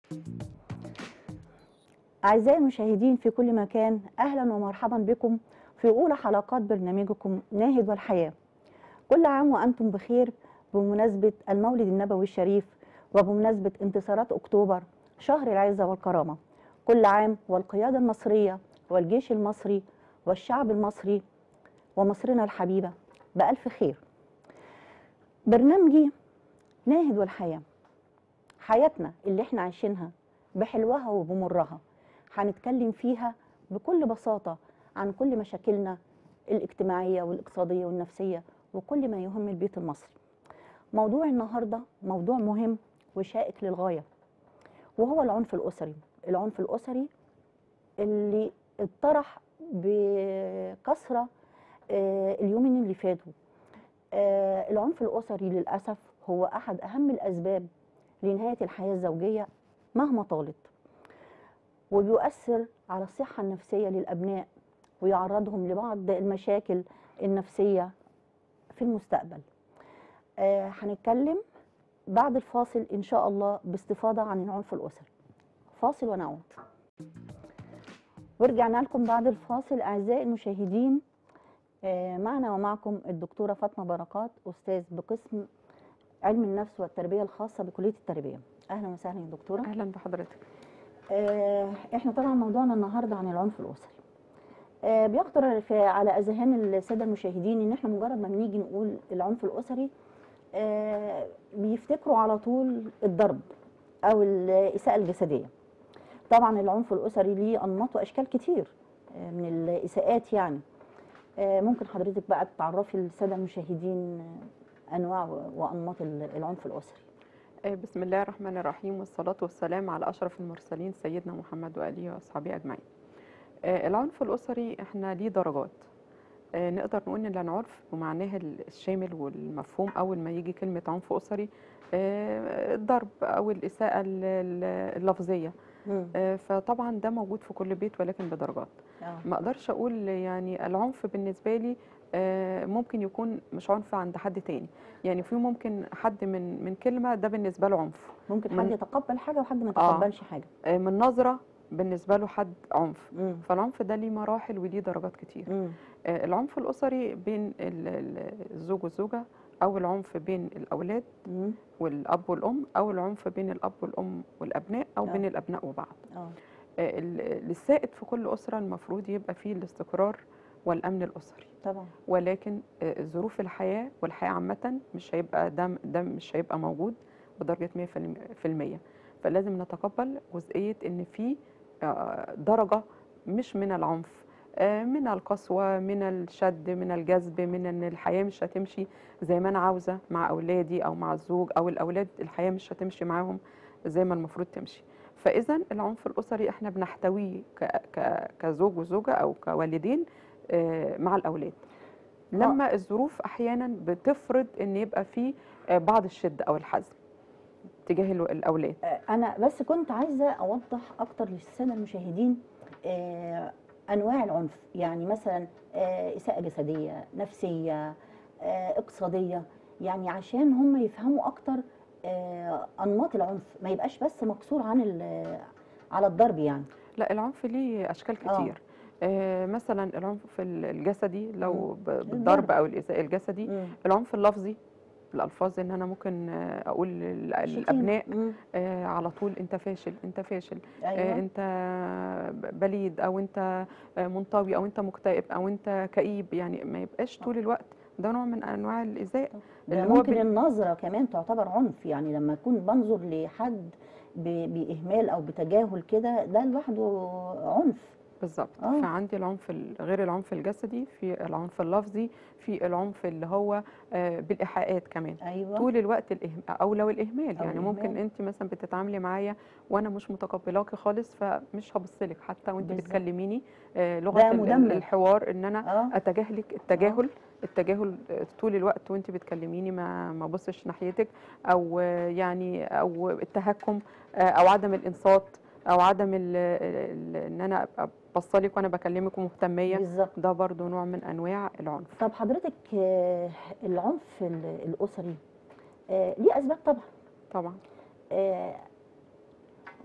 أعزائي المشاهدين في كل مكان أهلا ومرحبا بكم في أولى حلقات برنامجكم ناهد والحياة كل عام وأنتم بخير بمناسبة المولد النبوي الشريف وبمناسبة انتصارات أكتوبر شهر العزة والكرامة كل عام والقيادة المصرية والجيش المصري والشعب المصري ومصرنا الحبيبة بألف خير برنامجي ناهد والحياة حياتنا اللي احنا عايشينها بحلوها وبمرها هنتكلم فيها بكل بساطة عن كل مشاكلنا الاجتماعية والاقتصادية والنفسية وكل ما يهم البيت المصري موضوع النهاردة موضوع مهم وشائك للغاية وهو العنف الأسري العنف الأسري اللي اتطرح بكثرة آه، اليومين اللي فاتوا آه، العنف الأسري للأسف هو أحد أهم الأسباب لنهاية الحياة الزوجية مهما طالت وبيؤثر على الصحة النفسية للأبناء ويعرضهم لبعض المشاكل النفسية في المستقبل آه، هنتكلم بعد الفاصل إن شاء الله باستفاضة عن العنف الأسري فاصل ونعود ورجعنا لكم بعد الفاصل أعزائي المشاهدين آه، معنا ومعكم الدكتورة فاطمة بركات أستاذ بقسم علم النفس والتربية الخاصة بكلية التربية أهلا وسهلا يا دكتورة اهلا بحضرتك آه، احنا طبعا موضوعنا النهارده عن العنف الاسري آه، بيخطر في على اذهان الساده المشاهدين ان احنا مجرد ما بنيجي نقول العنف الاسري آه، بيفتكروا على طول الضرب او الاساءه الجسديه طبعا العنف الاسري ليه انماط واشكال كتير آه، من الاساءات يعني آه، ممكن حضرتك بقى تعرفي الساده المشاهدين آه، انواع وانماط العنف الاسري آه، بسم الله الرحمن الرحيم والصلاة والسلام على أشرف المرسلين سيدنا محمد وآله وأصحابه أجمعين آه، العنف الأسري إحنا ليه درجات آه، نقدر نقول إن العنف بمعناه الشامل والمفهوم أول ما يجي كلمة عنف أسري آه، الضرب أو الإساءة ال- ال- اللفظية مم. آه، فطبعا ده موجود في كل بيت ولكن بدرجات آه. ما اقدرش اقول يعني العنف بالنسبه لي آه، ممكن يكون مش عنف عند حد تاني يعني في ممكن حد من من كلمه ده بالنسبه له عنف ممكن من- حد يتقبل حاجه وحد ما آه. يتقبلش حاجه آه، من نظره بالنسبه له حد عنف مم. فالعنف ده ليه مراحل وليه درجات كتير مم. آه، العنف الاسري بين ال- ال- الزوج والزوجه او العنف بين الاولاد مم. والاب والام او العنف بين الاب والام والابناء او آه. بين الابناء وبعض اه آه، ال- السائد في كل اسره المفروض يبقى فيه الاستقرار والامن الاسري طبعا ولكن آه، ظروف الحياة والحياة عامة مش هيبقى ده ده مش هيبقى موجود بدرجة 100% فلازم نتقبل جزئية إن في آه، درجة مش من العنف آه، من القسوة من الشد من الجذب من إن الحياة مش هتمشي زي ما أنا عاوزة مع أولادي أو مع الزوج أو الأولاد الحياة مش هتمشي معاهم زي ما المفروض تمشي فإذا العنف الأسري إحنا بنحتويه ك- ك- كزوج وزوجة أو كوالدين آه، مع الأولاد لما الظروف احيانا بتفرض ان يبقى في آه، بعض الشده او الحزم تجاه ال- الاولاد آه، انا بس كنت عايزه اوضح اكتر للساده المشاهدين آه، انواع العنف يعني مثلا آه، اساءه جسديه نفسيه آه، اقتصاديه يعني عشان هم يفهموا اكتر آه، انماط العنف ما يبقاش بس مقصور عن ال- على الضرب يعني لا العنف ليه اشكال آه. كتير آه مثلا العنف ال- الجسدي لو مم. ب- بالضرب او الاساءه الجسدي مم. العنف اللفظي الالفاظ ان انا ممكن آه، اقول لل- شتيمة. للابناء مم. آه على طول انت فاشل انت فاشل آه ايوه انت بليد او انت آه، منطوي او انت مكتئب او انت كئيب يعني ما يبقاش طول الوقت ده نوع من انواع الايذاء ده اللي هو ممكن بال- النظره كمان تعتبر عنف يعني لما اكون بنظر لحد ب- باهمال او بتجاهل كده ده لوحده عنف بالظبط آه. فعندي العنف ال- غير العنف الجسدي في العنف اللفظي في العنف اللي هو آه، بالايحاءات كمان ايوه طول الوقت الإهم... او لو الاهمال أو يعني ممكن الإهمال. انت مثلا بتتعاملي معايا وانا مش متقبلاكي خالص فمش هبصلك حتى وانت بالظبط. بتكلميني آه، ده لغه ال- ال- مدمر. الحوار ان انا اه اتجاهلك التجاهل التجاهل آه، طول الوقت وانت بتكلميني ما ما ابصش ناحيتك او آه، يعني او التهكم آه، او عدم الانصات او عدم ال ال ان انا ابقى بصلك وانا بكلمك ومهتميه بالظبط ده برضو نوع من انواع العنف طب حضرتك آه، العنف ال- الاسري آه، ليه اسباب طبعا طبعا آه،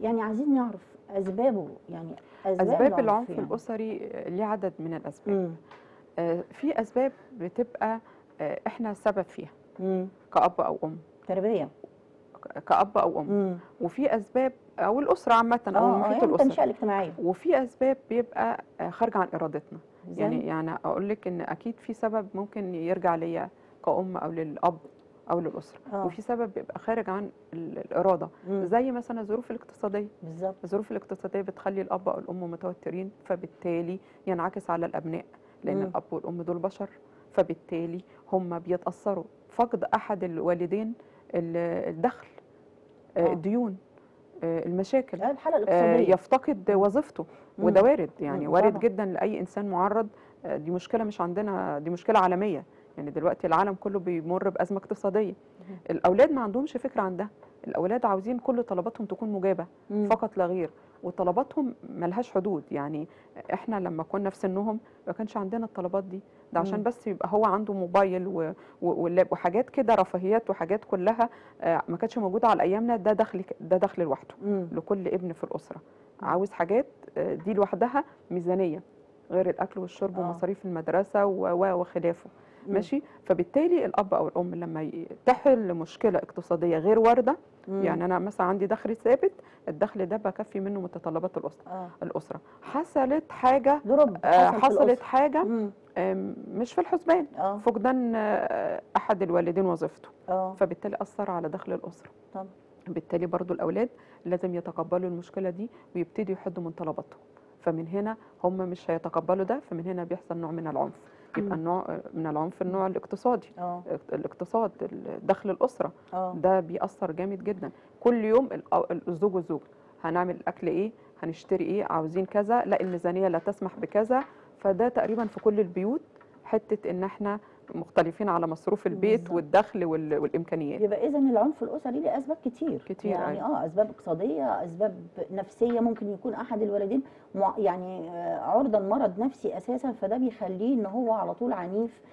يعني عايزين نعرف اسبابه يعني اسباب, اسباب العنف يعني. الاسري آه، ليه عدد من الاسباب مم. آه، في اسباب بتبقى آه، احنا السبب فيها مم. كاب او ام تربيه ك- كاب او ام مم. وفي اسباب او الاسره عامه او اه اه المحيط يعني الاسري التنشئه الاجتماعيه وفي اسباب بيبقى آه، خارجه عن ارادتنا زي؟ يعني يعني اقول لك ان اكيد في سبب ممكن يرجع ليا كأم او للاب او للاسره آه. وفي سبب بيبقى خارج عن ال- الاراده مم. زي مثلا الظروف الاقتصاديه بالظبط الظروف الاقتصاديه بتخلي الاب او الام متوترين فبالتالي ينعكس على الابناء لان مم. الاب والام دول بشر فبالتالي هم بيتاثروا فقد احد الوالدين ال- الدخل آه، آه. الديون آه، المشاكل آه، الحاله آه، الاقتصاديه يفقد وظيفته مم. وده وارد يعني مم، وارد طبعاً. جدا لاي انسان معرض آه، دي مشكله مش عندنا دي مشكله عالميه يعني دلوقتي العالم كله بيمر بازمه اقتصاديه مم. الاولاد ما عندهمش فكره عن ده الاولاد عاوزين كل طلباتهم تكون مجابه مم. فقط لا غير وطلباتهم ملهاش حدود يعني احنا لما كنا في سنهم ما كانش عندنا الطلبات دي ده عشان مم. بس يبقى هو عنده موبايل و- و- واللاب وحاجات كده رفاهيات وحاجات كلها آه، ما كانتش موجوده على ايامنا ده دخل ده دخل لوحده مم. لكل ابن في الاسره مم. عاوز حاجات آه، دي لوحدها ميزانيه غير الاكل والشرب آه. ومصاريف المدرسه و- و- وخلافه مم. ماشي فبالتالي الاب او الام لما ي- تحل مشكله اقتصاديه غير وارده مم. يعني انا مثلا عندي دخل ثابت الدخل ده بكفي منه متطلبات الاسره اه الاسره حصلت حاجه ضرب آه، حصل في حصلت الأسرة. حاجه مم. آم، مش في الحسبان اه فقدان آه، احد الوالدين وظيفته اه فبالتالي اثر على دخل الاسره طبعا بالتالي برضو الاولاد لازم يتقبلوا المشكله دي ويبتدوا يحدوا من طلباتهم فمن هنا هم مش هيتقبلوا ده فمن هنا بيحصل نوع من العنف يبقى مم. النوع من العنف النوع الاقتصادي اه الاقتصاد دخل الاسره اه ده بيأثر جامد جدا كل يوم ال- الزوج والزوجة هنعمل الأكل إيه هنشتري إيه عاوزين كذا لا الميزانية لا تسمح بكذا فده تقريبا في كل البيوت حتة إن إحنا مختلفين على مصروف البيت بالظبط. والدخل وال- والإمكانيات يبقى اذا العنف الاسري له اسباب كتير كتير، يعني اه اسباب اقتصاديه اسباب نفسيه ممكن يكون احد الوالدين مع يعني آه، عرضه لمرض نفسي اساسا فده بيخليه ان هو على طول عنيف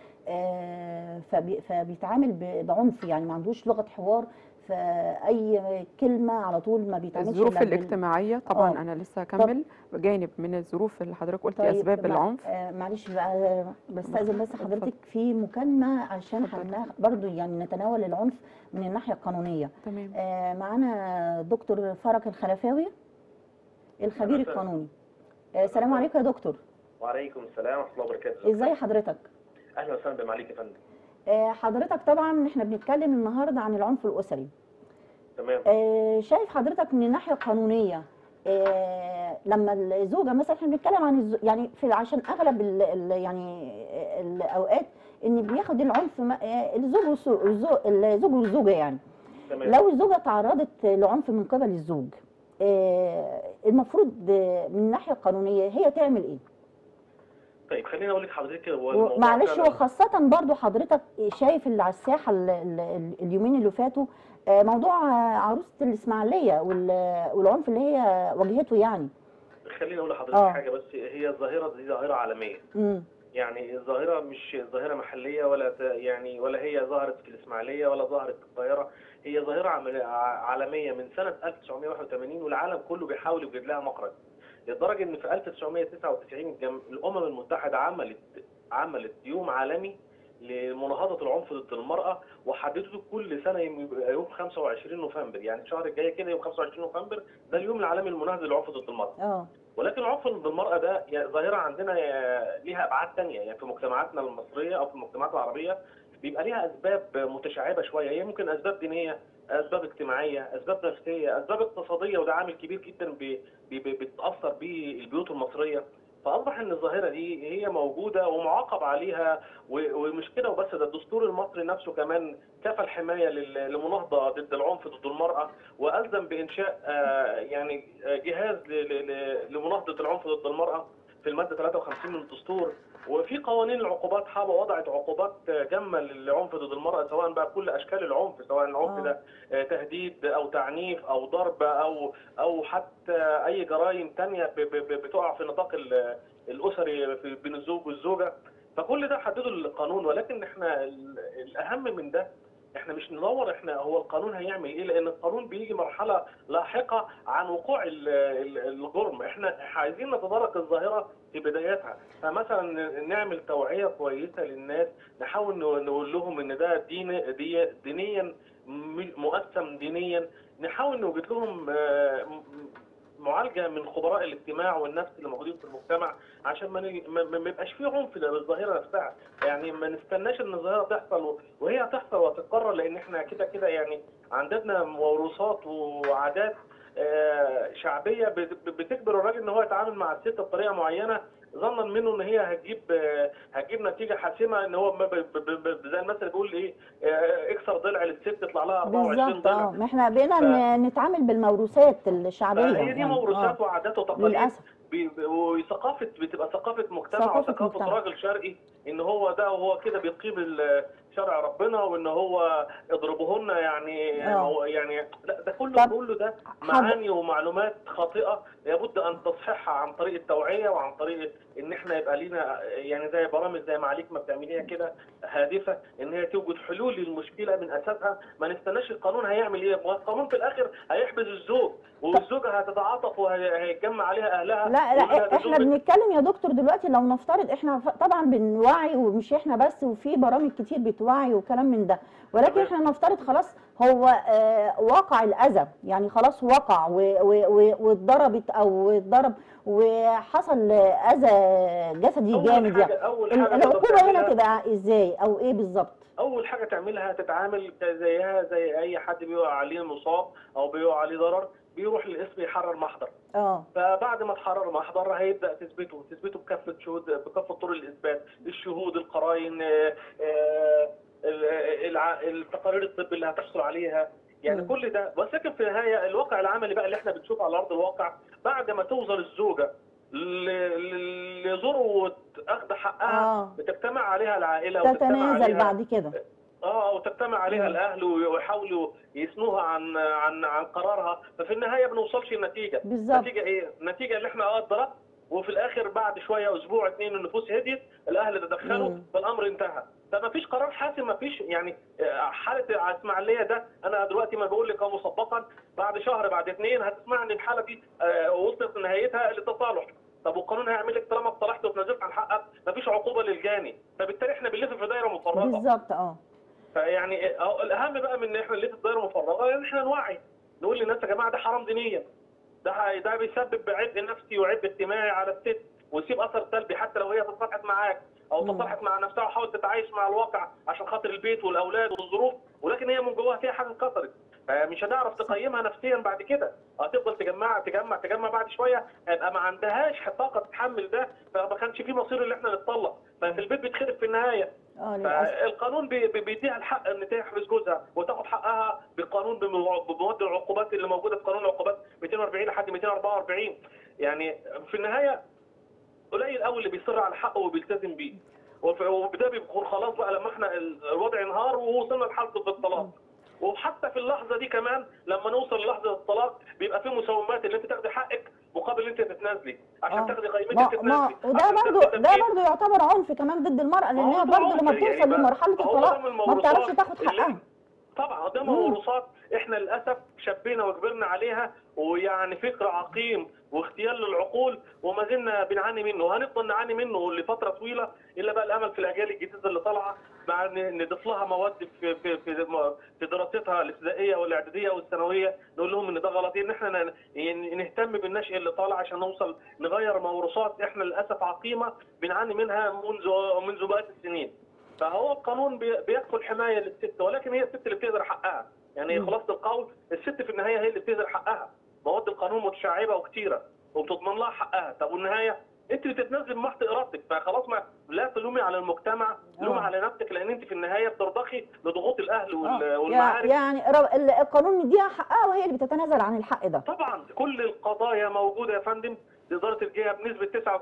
آه، فبي فبيتعامل ب- بعنف يعني ما عندوش لغه حوار فاي كلمه على طول ما بيتعاملش الظروف إلا بال- الاجتماعية طبعا آه. أنا لسه هكمل بجانب من الظروف اللي حضرتك قلتي أسباب مع- العنف آه معلش بقى آه، بستأذن بس اتفضل. حضرتك في مكالمة عشان اتفضل. هننا- برضو يعني نتناول العنف من الناحية القانونية تمام آه معانا دكتور فرج الخلفاوي الخبير أهلا وسهلا. القانوني آه السلام عليكم يا دكتور وعليكم السلام ورحمه الله وبركاته ازاي حضرتك اهلا وسهلا بمعاليك يا فندم آه حضرتك طبعا احنا بنتكلم النهارده عن العنف الأسري تمام آه شايف حضرتك من الناحية القانونية آه لما الزوجة مثلا احنا بنتكلم عن الزو... يعني في عشان اغلب ال... ال... يعني الاوقات ان بياخد العنف ما... آه، الزوج والسو... الزو... الزوج والزوجة يعني تمام لو الزوجة تعرضت لعنف من قبل الزوج آه المفروض آه، من الناحية القانونية هي تعمل ايه؟ طيب خليني اقول لك حضرتك هو الموضوع معلش فعلاً- وخاصة برضو حضرتك شايف اللي على الساحة ال- ال- ال- اليومين اللي فاتوا آه، موضوع آه، عروسة الإسماعيلية وال- والعنف اللي هي واجهته يعني خليني اقول لحضرتك آه. حاجه بس هي الظاهره دي ظاهره عالميه امم يعني الظاهره مش ظاهره محليه ولا ت- يعني ولا هي ظهرت في الاسماعيليه ولا ظهرت في القاهره هي ظاهره عمل- ع- عالميه من سنه 1981 والعالم كله بيحاول يوجد لها مخرج لدرجه ان في 1999 الجم- الامم المتحده عملت عملت يوم عالمي لمناهضه العنف ضد المراه وحددته كل سنه يوم- يبقى يوم 25 نوفمبر يعني الشهر الجاي كده يوم 25 نوفمبر ده اليوم العالمي المناهض للعنف ضد المراه اه ولكن العنف ضد المرأة ده يعني ظاهرة عندنا آه، ليها أبعاد تانية يعني في مجتمعاتنا المصرية أو في المجتمعات العربية بيبقى ليها أسباب متشعبة شوية هي ممكن أسباب دينية أسباب اجتماعية أسباب نفسية أسباب اقتصادية وده عامل كبير جدا بي- بي- بي- بتأثر بيه البيوت المصرية فأصبح إن الظاهرة دي هي موجودة ومعاقب عليها و- ومش كده وبس ده الدستور المصري نفسه كمان كفى الحماية لل- لمناهضة ضد العنف ضد المرأة وألزم بإنشاء آه، يعني آه، جهاز ل- ل- ل- لمناهضة العنف ضد المرأة في المادة 53 من الدستور وفي قوانين العقوبات حابة وضعت عقوبات آه، جامة للعنف ضد المرأة سواء بقى كل أشكال العنف سواء العنف آه. ده آه، تهديد أو تعنيف أو ضرب أو أو حتى أي جرائم تانية ب- ب- ب- بتقع في نطاق ال- الأسري في- بين الزوج والزوجة فكل ده حدده القانون ولكن احنا ال- الأهم من ده احنا مش ندور احنا هو القانون هيعمل ايه لان القانون بيجي مرحله لاحقه عن وقوع ال- ال- الجرم احنا عايزين نتدارك الظاهره في بدايتها فمثلا نعمل توعيه كويسه للناس نحاول نو- نقول لهم ان ده دين دي دينيا م- مقسم دينيا نحاول نوجد لهم آه، م- معالجه من خبراء الاجتماع والنفس اللي موجودين في المجتمع عشان ما ن- ما ما يبقاش فيه عنف للظاهره نفسها يعني ما نستناش ان الظاهره تحصل وهي هتحصل وتتكرر لان احنا كده كده يعني عندنا موروثات وعادات آه، شعبيه بت- بتجبر الراجل ان هو يتعامل مع الست بطريقه معينه ظنا منه ان هي هتجيب آه، هتجيب نتيجه حاسمه ان هو ب- ب- ب- ب- زي المثل بيقول ايه آه، اكسر ضلع للست يطلع لها 24 بالظبط اه ضلع ما احنا بقينا ف- ن- نتعامل بالموروثات الشعبيه هي دي يعني. موروثات آه. وعادات وتقاليد للاسف بي- بي- وثقافه بتبقى ثقافه مجتمع ثقافة وثقافه مجتمع. راجل شرقي ان هو ده وهو كده بيقيم ال- شرع ربنا وان هو اضربوهن يعني آه. هو يعني لا ده كله طب كله ده حض- معاني ومعلومات خاطئه لابد ان تصحيحها عن طريق التوعيه وعن طريق ان احنا يبقى لينا يعني زي برامج زي معاليك ما بتعمليها كده هادفه ان هي توجد حلول للمشكله من اساسها ما نستناش القانون هيعمل ايه ما القانون في الاخر هيحبس الزوج والزوجه هتتعاطف وهيتجمع عليها اهلها لا ويقول لها لا ده احنا زوجك. بنتكلم يا دكتور دلوقتي لو نفترض احنا ف- طبعا بنوعي ومش احنا بس وفي برامج كتير بتوعي وكلام من ده ولكن تمام. احنا نفترض خلاص هو آه واقع الاذى يعني خلاص وقع و- و- و- واتضربت او اتضرب وحصل اذى جسدي اول جامد حاجه يعني اول ال- حاجه تقدر العقوبه هنا تعملها- تبقى ازاي او ايه بالظبط اول حاجه تعملها تتعامل زيها زي اي حد بيقع عليه مصاب او بيقع عليه ضرر بيروح للقسم يحرر محضر اه فبعد ما تحرر محضر هيبدا تثبته تثبته بكافه شهود بكافه طرق الاثبات الشهود القراين آه، آه، ال- الع- التقارير الطب اللي هتحصل عليها يعني مم. كل ده بس لكن في النهايه الواقع العملي بقى اللي احنا بنشوفه على ارض الواقع بعد ما توصل الزوجه ل- ل- لذروه اخذ حقها اه بتجتمع عليها العائله وتجتمع تتنازل عليها بعد كده اه وتجتمع عليها مم. الاهل ويحاولوا يسنوها عن عن عن قرارها ففي النهايه ما بنوصلش لنتيجه بالظبط نتيجه ايه؟ النتيجه اللي احنا اه اتضربت وفي الاخر بعد شويه اسبوع اثنين النفوس هديت الاهل تدخلوا مم. فالامر انتهى فما فيش قرار حاسم ما فيش يعني آه، حاله اسماعيليه ده انا دلوقتي ما بقول لك اهو مسبقا بعد شهر بعد اثنين هتسمع ان الحاله دي آه، وصلت نهايتها للتصالح طب والقانون هيعمل لك طالما اقترحت وتنازلت عن حقك مفيش عقوبه للجاني فبالتالي احنا بنلف في دايره مفرغه بالظبط اه فيعني أهو الاهم بقى من ان احنا نلف في دايره مفرغه ان احنا نوعي نقول للناس يا جماعه ده حرام دينيا ده ح- ده بيسبب عبء نفسي وعبء اجتماعي على الست ويسيب اثر سلبي حتى لو هي تصالحت معاك او مم. تصالحت مع نفسها وحاولت تتعايش مع الواقع عشان خاطر البيت والاولاد والظروف ولكن هي من جواها فيها حاجه اتكسرت فمش هتعرف تقيمها نفسيا بعد كده هتفضل تجمع تجمع تجمع بعد شويه هيبقى ما عندهاش طاقه تتحمل ده فما كانش في مصير اللي احنا نتطلق ففي البيت بيتخرب في النهايه اه للاسف فالقانون بي- بي- بيديها الحق ان تحبس جوزها وتاخد حقها بالقانون بمو- بمواد العقوبات اللي موجوده في قانون العقوبات 240 لحد 244 يعني في النهايه قليل قوي اللي بيصر على حقه وبيلتزم بيه وف- وبده بيكون خلاص بقى لما احنا ال- الوضع انهار ووصلنا لحاله الطلاق وحتى في اللحظه دي كمان لما نوصل للحظه الطلاق بيبقى في مساومات اللي انت تاخدي حقك مقابل انت تتنازلي عشان آه. تاخدي قيمتك ما ما تتنازلي وده عشان برضو تاخدي ده تمكين. برضو يعتبر عنف كمان ضد المرأة لان ما هو هي ده برضو عنف لما يعني بتوصل بقى- لمرحلة ما هو ده الطلاق من ما بتعرفش الموروثات تاخد اللي- حقها طبعا ده مم. موروثات احنا للاسف شبينا وكبرنا عليها ويعني فكر عقيم واغتيال للعقول وما زلنا بنعاني منه وهنفضل نعاني منه لفتره طويله الا بقى الامل في الاجيال الجديده اللي طالعه مع ان نضيف لها مواد في في في, في دراستها الابتدائيه والاعداديه والثانويه نقول لهم ان ده غلط ان احنا ن- يعني نهتم بالنشء اللي طالع عشان نوصل نغير موروثات احنا للاسف عقيمه بنعاني منها منذ منذ مئات السنين فهو القانون بي- بيكفل حمايه للست ولكن هي الست اللي بتقدر حقها يعني مم. خلاصه القول الست في النهايه هي اللي بتقدر حقها مواد القانون متشعبه وكتيره وبتضمن لها حقها طب والنهايه انت بتتنزل محض ارادتك فخلاص ما لا تلومي على المجتمع لومي آه. على نفسك لان انت في النهايه بترضخي لضغوط الاهل وال- آه. يع- والمعارف يعني رب- ال- القانون مديها حقها وهي اللي بتتنازل عن الحق ده طبعا كل القضايا موجوده يا فندم لاداره الجهه بنسبه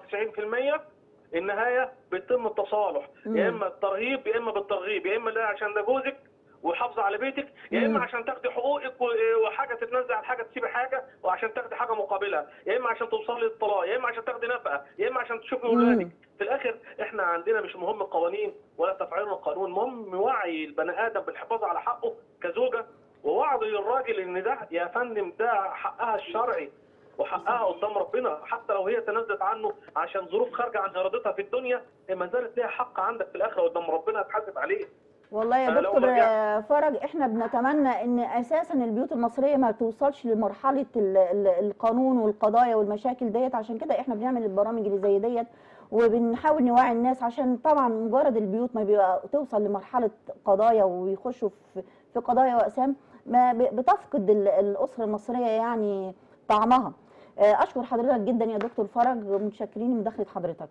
99% النهايه بيتم التصالح مم. يا اما الترهيب يا اما بالترغيب يا اما لا عشان ده جوزك وحافظ على بيتك يا اما مم. عشان تاخدي حقوقك و- وحاجه تتنازل عن حاجه تسيبي حاجه وعشان تاخدي حاجه مقابلها يا اما عشان توصلي للطلاق يا اما عشان تاخدي نفقه يا اما عشان تشوفي مم. اولادك في الاخر احنا عندنا مش مهم القوانين ولا تفعيل القانون مهم وعي البني ادم بالحفاظ على حقه كزوجه ووعي الراجل ان ده يا فندم ده حقها الشرعي وحقها قدام ربنا حتى لو هي تنازلت عنه عشان ظروف خارجه عن ارادتها في الدنيا ما زالت ليها حق عندك في الاخره قدام ربنا هتحاسب عليه والله يا أنا لو دكتور رجعت- آه، فرج احنا بنتمنى ان اساسا البيوت المصريه ما توصلش لمرحله ال- ال- القانون والقضايا والمشاكل ديت عشان كده احنا بنعمل البرامج اللي زي ديت وبنحاول نوعي الناس عشان طبعا مجرد البيوت ما بيبقى توصل لمرحله قضايا ويخشوا في في قضايا واقسام ما ب- بتفقد ال- الاسره المصريه يعني طعمها آه، اشكر حضرتك جدا يا دكتور فرج متشكرين لمداخله حضرتك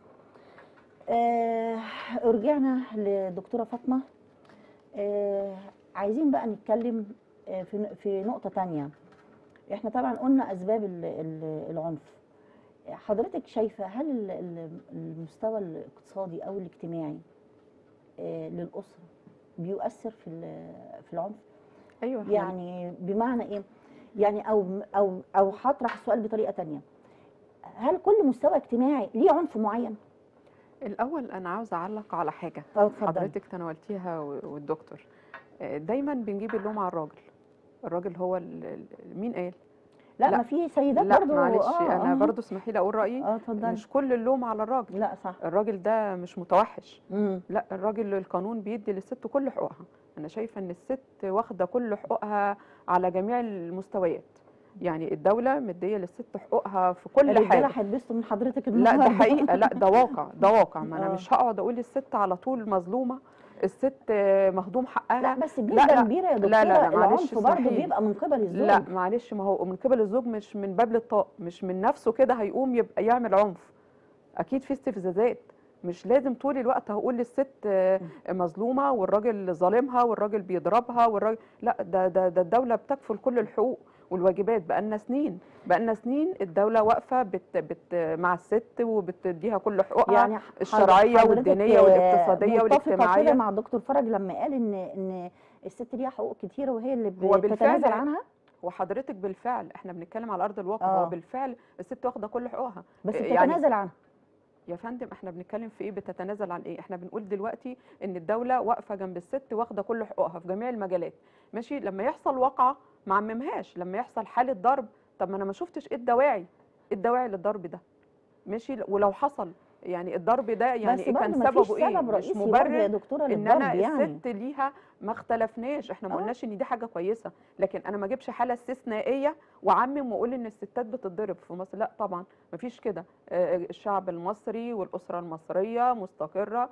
آه، رجعنا لدكتوره فاطمه آه، عايزين بقى نتكلم آه، في في نقطه تانية احنا طبعا قلنا اسباب ال- ال- العنف حضرتك شايفه هل ال- ال- المستوى الاقتصادي او الاجتماعي آه، للاسره بيؤثر في ال- في العنف ايوه إحنا يعني بمعنى ايه يعني او او او هطرح السؤال بطريقه تانية هل كل مستوى اجتماعي ليه عنف معين الاول انا عاوزه اعلق على حاجه اه اتفضل حضرتك تناولتيها و- والدكتور آه، دايما بنجيب اللوم على الراجل الراجل هو ال- ال- مين قال لا, لا. ما في سيدات لا برضو معلش آه انا آه. برضو اسمحي لي اقول رايي اه اتفضل مش كل اللوم على الراجل لا صح الراجل ده مش متوحش امم لا الراجل القانون بيدي للست كل حقوقها انا شايفه ان الست واخده كل حقوقها على جميع المستويات يعني الدوله مديه للست حقوقها في كل الرجاله حاجه هيتبسطوا من حضرتك لا ده النهاردة. حقيقه لا ده واقع ده واقع ما انا آه. مش هقعد اقول الست على طول مظلومه الست آه، مهضوم حقها لا بس لا، بنسبه لا. كبيره يا دكتوره لا، لا، لا، معلش العنف برضه اسمحيلي. بيبقى من قبل الزوج لا معلش ما هو من قبل الزوج مش من باب للطاق مش من نفسه كده هيقوم يبقى يعمل عنف اكيد في استفزازات مش لازم طول الوقت هقول للست آه، مظلومه والراجل ظالمها والراجل بيضربها والراجل لا ده ده ده الدوله بتكفل كل الحقوق والواجبات بقالنا سنين بقالنا سنين الدوله واقفه بت بت مع الست وبتديها كل حقوقها يعني الشرعية حضرتك والدينية آه، والاقتصادية متفقة والاجتماعية. كده مع دكتور فرج لما قال ان ان الست ليها حقوق كتيره وهي اللي هو بالفعل بتتنازل عنها وحضرتك بالفعل احنا بنتكلم على ارض الواقع آه. هو بالفعل الست واخده كل حقوقها بس يعني بتتنازل عنها يا فندم احنا بنتكلم في ايه بتتنازل عن ايه احنا بنقول دلوقتي ان الدوله واقفه جنب الست واخده كل حقوقها في جميع المجالات ماشي لما يحصل واقعه ما عممهاش لما يحصل حاله ضرب طب ما انا ما شفتش ايه الدواعي ايه الدواعي للضرب ده ماشي ولو حصل يعني الضرب ده يعني بس إيه برضه كان مفيش سببه ايه سبب مش رئيسي برضه يا مبرر دكتوره ان للضرب انا يعني الست ليها ما اختلفناش احنا ما آه. قلناش ان دي حاجه كويسه لكن انا ما اجيبش حاله استثنائيه واعمم واقول ان الستات بتتضرب في مصر لا طبعا ما فيش كده آه، الشعب المصري والاسره المصريه مستقره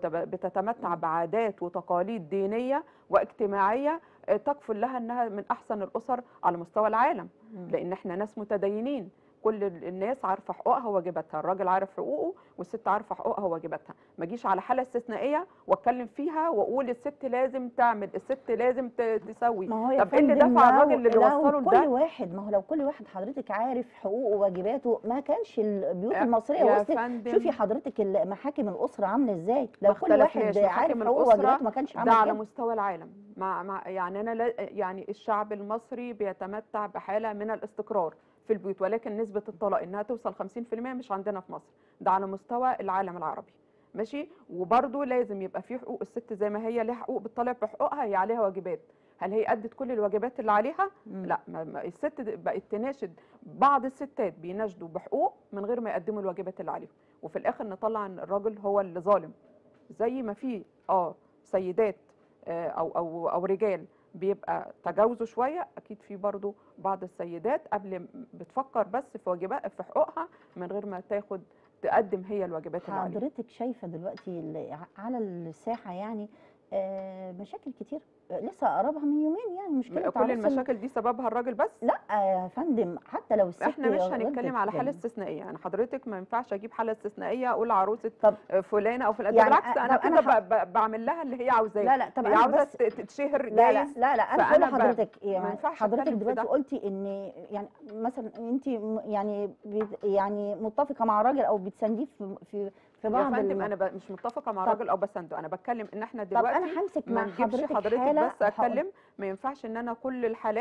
وبتتمتع بعادات وتقاليد دينيه واجتماعيه آه، تكفل لها انها من احسن الاسر على مستوى العالم مم. لان احنا ناس متدينين كل ال- الناس عارفه حقوقها وواجباتها الراجل عارف حقوقه والست عارفه حقوقها وواجباتها ما اجيش على حاله استثنائيه واتكلم فيها واقول الست لازم تعمل الست لازم ت- تسوي ما هو يا طب ايه اللي فندم دفع لو- الراجل اللي لو وصله كل لده واحد ما هو لو كل واحد حضرتك عارف حقوقه وواجباته ما كانش البيوت يا- المصريه يا وصلت فندم شوفي حضرتك ال- محاكم الاسره عامله ازاي ما لو كل واحد اختلفناش. عارف محاكم حقوقه الأسرة وواجباته ما كانش ده عمل على كده مستوى العالم مع مع يعني انا لا يعني الشعب المصري بيتمتع بحاله من الاستقرار في البيوت ولكن نسبه الطلاق انها توصل 50% مش عندنا في مصر ده على مستوى العالم العربي ماشي وبرضه لازم يبقى في حقوق الست زي ما هي ليها حقوق بتطالب بحقوقها هي عليها واجبات هل هي ادت كل الواجبات اللي عليها مم. لا ما ما الست د- بقت تناشد بعض الستات بيناشدوا بحقوق من غير ما يقدموا الواجبات اللي عليهم وفي الاخر نطلع ان الراجل هو اللي ظالم زي ما في اه سيدات آه، او او او رجال بيبقى تجاوزوا شويه اكيد في برضو بعض السيدات قبل م- بتفكر بس في واجبات في حقوقها من غير ما تاخد تقدم هي الواجبات اللي عليها حضرتك شايفه دلوقتي ال- على الساحه يعني آه، مشاكل كتير آه، لسه قربها من يومين يعني مشكله كل عروس ال- المشاكل دي سببها الراجل بس لا يا فندم حتى لو الست احنا مش غلطت هنتكلم على حاله يعني. استثنائيه يعني حضرتك ما ينفعش اجيب حاله استثنائيه اقول عروسه طب فلانه او فلانه يعني بالعكس أ- انا طب أنا كده ب- ب- بعمل لها اللي هي عاوزاه لا لا طب هي انا عاوزه بس ت- تتشهر لا لا جايز لا لا انا بقول فأنا ب- لحضرتك ما يعني ينفعش حضرتك أتكلم في دلوقتي ده. قلتي ان يعني مثلا انت م- يعني بت- يعني متفقه مع راجل او بتسانديه في في في يا بعض فندم الم- انا ب... مش متفقه مع طب- راجل او بسنده انا بتكلم ان احنا طب دلوقتي انا همسك ما مع نجيبش حضرتك حضرتك حاله بس هقول- اتكلم ما ينفعش ان انا كل الحالات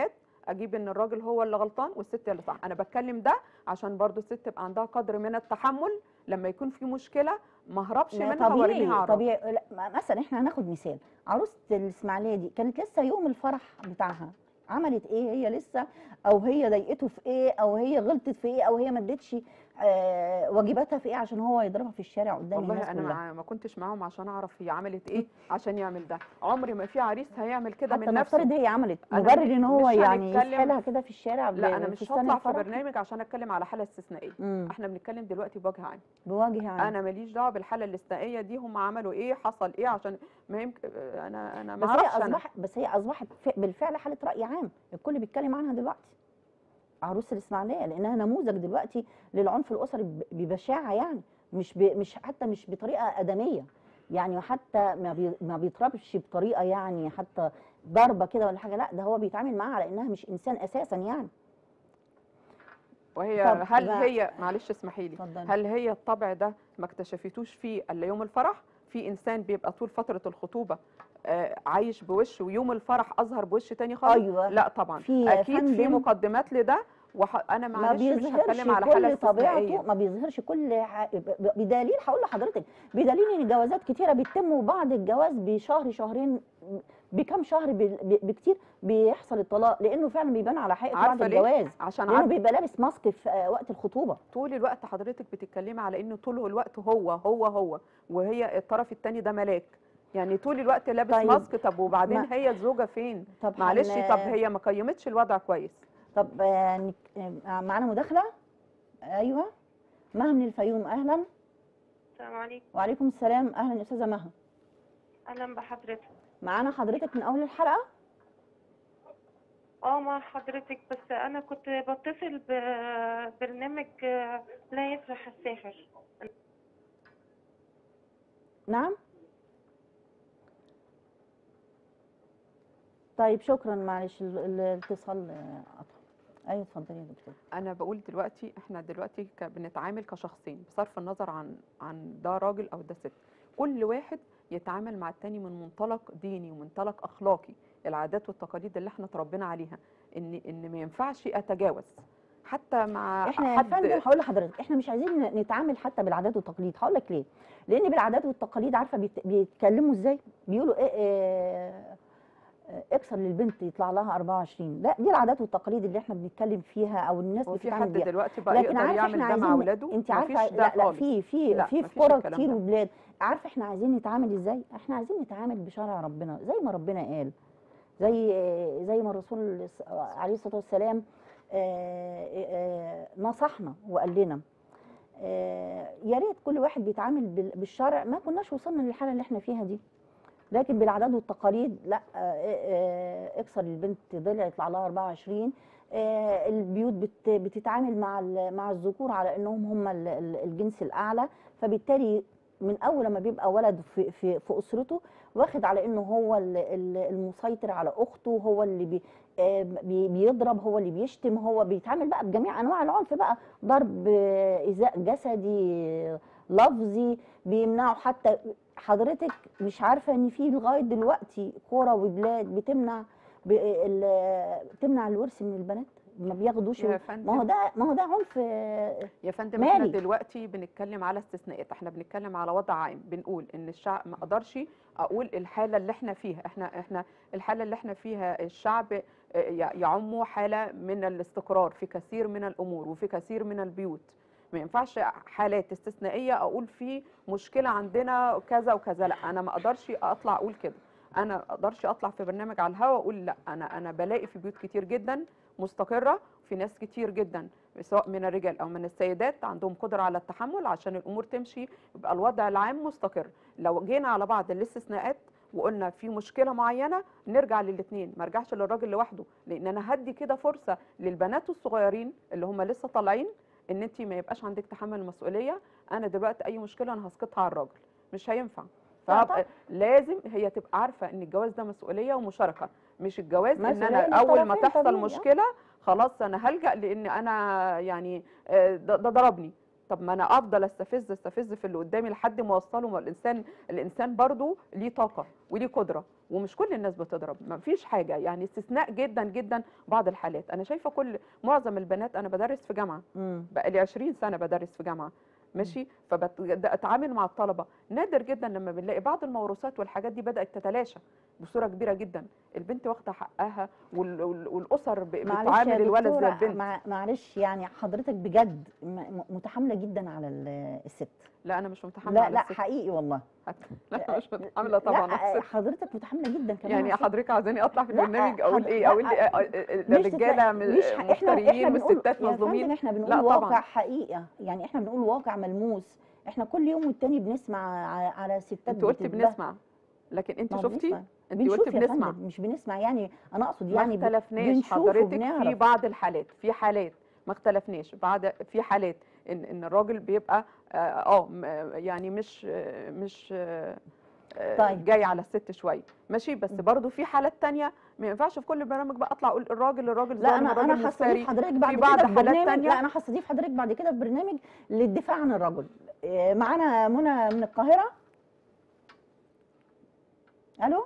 اجيب ان الراجل هو اللي غلطان والست اللي صح انا بتكلم ده عشان برضو الست تبقى عندها قدر من التحمل لما يكون في مشكله ما اهربش ما منها وارميها طبيعي على الراجل. طبيعي لا ما- مثلا احنا هناخد مثال عروسه الاسماعيليه دي كانت لسه يوم الفرح بتاعها عملت ايه هي لسه او هي ضايقته في ايه او هي غلطت في ايه او هي ما ادتش آه واجباتها في ايه عشان هو يضربها في الشارع قدام الناس والله انا كلها مع- ما كنتش معاهم عشان اعرف هي عملت ايه عشان يعمل ده عمري ما في عريس هيعمل كده حتى من نفسه نفترض هي عملت أنا مبرر ان هو مش يعني هنتكلم- يسحلها كده في الشارع لا انا مش بفستان هطلع في الفرح. برنامج عشان اتكلم على حاله استثنائيه مم. احنا بنتكلم دلوقتي بوجه عام بوجه عام انا ماليش دعوه بالحاله الاستثنائيه دي هم عملوا ايه حصل ايه عشان ما يمكن انا انا ما بس هي اعرفش انا اصبحت بس هي اصبحت ف- بالفعل حاله راي عام الكل بيتكلم عنها دلوقتي عروس الاسماعيليه لانها نموذج دلوقتي للعنف الاسري ب- ببشاعه يعني مش ب... مش حتى مش بطريقه ادميه يعني حتى ما, بي... ما بيضربش بطريقه يعني حتى ضربه كده ولا حاجه لا ده هو بيتعامل معاها على انها مش انسان اساسا يعني وهي طب هل بقى- هي معلش اسمحي لي اتفضلي هل هي الطبع ده ما اكتشفتوش فيه الا يوم الفرح في انسان بيبقى طول فتره الخطوبه آه، عايش بوش ويوم الفرح اظهر بوش تاني خالص ايوه لا طبعا في يا اكيد في فندم مقدمات لده وح... انا ما معلش مش بيظهرش هتكلم على حاله كل طبيعته استثنائيه ما بيظهرش كل ح... ب- ب- بدليل هقول لحضرتك بدليل ان جوازات كتيره بتتم وبعد الجواز بشهر شهرين بكم شهر ب- ب- بكتير بيحصل الطلاق لانه فعلا بيبان على حقيقه بعد عارفة ليه؟ الجواز عشان لانه عارف بيبقى لابس ماسك في آه، وقت الخطوبه طول الوقت حضرتك بتتكلمي على انه طول الوقت هو هو هو وهي الطرف الثاني ده ملاك يعني طول الوقت لابس طيب، ماسك طب وبعدين ما- هي الزوجه فين طب معلش هن- طب هي ما قيمتش الوضع كويس طب آه، نك- آه، معانا مداخله ايوه مها من الفيوم اهلا السلام عليكم وعليكم السلام اهلا يا استاذه مها اهلا بحضرتك معانا حضرتك من اول الحلقه اه مع حضرتك بس انا كنت بتصل ببرنامج آه، لا يفرح الساحر نعم طيب شكرا معلش ال- ال- الاتصال آه، قطع ايوه اتفضلي يا دكتور انا بقول دلوقتي احنا دلوقتي ك- بنتعامل كشخصين بصرف النظر عن عن ده راجل او ده ست كل واحد يتعامل مع التاني من منطلق ديني ومنطلق اخلاقي العادات والتقاليد اللي احنا اتربينا عليها ان ان ما ينفعش اتجاوز حتى مع احنا يا فندم هقول لحضرتك احنا مش عايزين ن- نتعامل حتى بالعادات والتقاليد هقول لك ليه لان بالعادات والتقاليد عارفه بيت- بيتكلموا ازاي بيقولوا ايه, إيه آه، اكسر للبنت يطلع لها 24 لا دي العادات والتقاليد اللي احنا بنتكلم فيها او الناس هو في بتتعامل حد بيها دلوقتي بقى لكن يقدر عارفه يعمل احنا ده مع عايزين اولاده انت عارفه مفيش ده لا لا خالص. في في لا، في في مفيش كوره الكلام كتير ده. وبلاد عارفه احنا عايزين نتعامل ازاي احنا عايزين نتعامل بشرع ربنا زي ما ربنا قال زي زي ما الرسول عليه الصلاه والسلام آه، آه، نصحنا وقال لنا آه، يا ريت كل واحد بيتعامل بال- بالشرع ما كناش وصلنا للحاله اللي احنا فيها دي لكن بالعادات والتقاليد لا آه، آه، اكسر البنت ضلع يطلع لها 24 آه، البيوت بت- بتتعامل مع ال- مع الذكور على انهم هم ال- ال- الجنس الاعلى فبالتالي من اول ما بيبقى ولد في في في اسرته واخد على انه هو ال- ال- المسيطر على اخته هو اللي بي آه، بي- بيضرب هو اللي بيشتم هو بيتعامل بقى بجميع انواع العنف بقى ضرب آه، ايذاء جسدي آه، لفظي بيمنعوا حتى حضرتك مش عارفه ان في لغايه دلوقتي قرى وبلاد بتمنع ب- ال- بتمنع الورث من البنات ما بياخدوش يا ما هو فندم ده ما هو ده عنف آه، يا فندم احنا مالي. دلوقتي بنتكلم على استثناءات احنا بنتكلم على وضع عام بنقول ان الشعب ما اقدرش اقول الحاله اللي احنا فيها احنا احنا الحاله اللي احنا فيها الشعب آه، ي- يعم حاله من الاستقرار في كثير من الامور وفي كثير من البيوت ما ينفعش حالات استثنائيه اقول في مشكله عندنا كذا وكذا لا انا ما اقدرش اطلع اقول كده انا ما اقدرش اطلع في برنامج على الهوا واقول لا انا انا بلاقي في بيوت كتير جدا مستقره في ناس كتير جدا سواء من الرجال او من السيدات عندهم قدره على التحمل عشان الامور تمشي يبقى الوضع العام مستقر لو جينا على بعض الاستثناءات وقلنا في مشكله معينه نرجع للاثنين ما ارجعش للراجل لوحده لان انا هدي كده فرصه للبنات الصغيرين اللي هم لسه طالعين ان انت ما يبقاش عندك تحمل المسؤوليه انا دلوقتي اي مشكله انا هسقطها على الراجل مش هينفع طبعاً. فهبقى لازم هي تبقى عارفه ان الجواز ده مسؤوليه ومشاركه مش الجواز ان مسؤولية انا اول ما للطرفين تحصل طبيعي، آه. مشكله خلاص انا هلجا لان انا يعني آه، ده ده ضربني طب ما انا افضل استفز استفز في اللي قدامي لحد ما اوصله ما الانسان الانسان برضو ليه طاقه وليه قدره ومش كل الناس بتضرب ما فيش حاجه يعني استثناء جدا جدا بعض الحالات انا شايفه كل معظم البنات انا بدرس في جامعه مم. بقى لي 20 سنه بدرس في جامعه ماشي فبتعامل مع الطلبه نادر جدا لما بنلاقي بعض الموروثات والحاجات دي بدات تتلاشى بصوره كبيره جدا البنت واخده حقها وال- وال- والاسر ب- معلش بتعامل يا الولد زي دكتورة، البنت مع- معلش يعني حضرتك بجد م- م- متحامله جدا على ال- الست لا انا مش متحامله لا على لا الست. حقيقي والله لا مش متحامله طبعا على لا الست. حضرتك متحامله جدا كمان يعني على الست. حضرتك عايزاني اطلع في لا، البرنامج اقول حض- ايه لا، اقول إيه؟ آه، آه، مش الرجاله تتلا- م- مش ح- احنا احنا مفتريين بنقول والستات يا فندم مظلومين احنا بنقول لا واقع طبعا حقيقه يعني احنا بنقول واقع ملموس احنا كل يوم والتاني بنسمع ع- على ستات انت قلت بتتبهدل. بنسمع لكن انت ما هو شفتي بنسمع. انت بنشوف قلت يا بنسمع فندم مش بنسمع يعني انا اقصد ما يعني ب- اختلفناش بنشوف حضرتك في وبنعرف. بعض الحالات في حالات ما اختلفناش بعد في حالات ان ان الراجل بيبقى اه آه، م- يعني مش آه، مش آه، آه، طيب. جاي على الست شويه ماشي بس م. برضو في حالات تانية ما ينفعش في كل برنامج بقى اطلع اقول الراجل الراجل لا ظالم انا الراجل انا مفتري هستضيف حضرتك بعد بعض كده في حالات برنامج تانية. لا انا هستضيف حضرتك بعد كده في برنامج للدفاع عن الرجل إيه، معانا منى من القاهره الو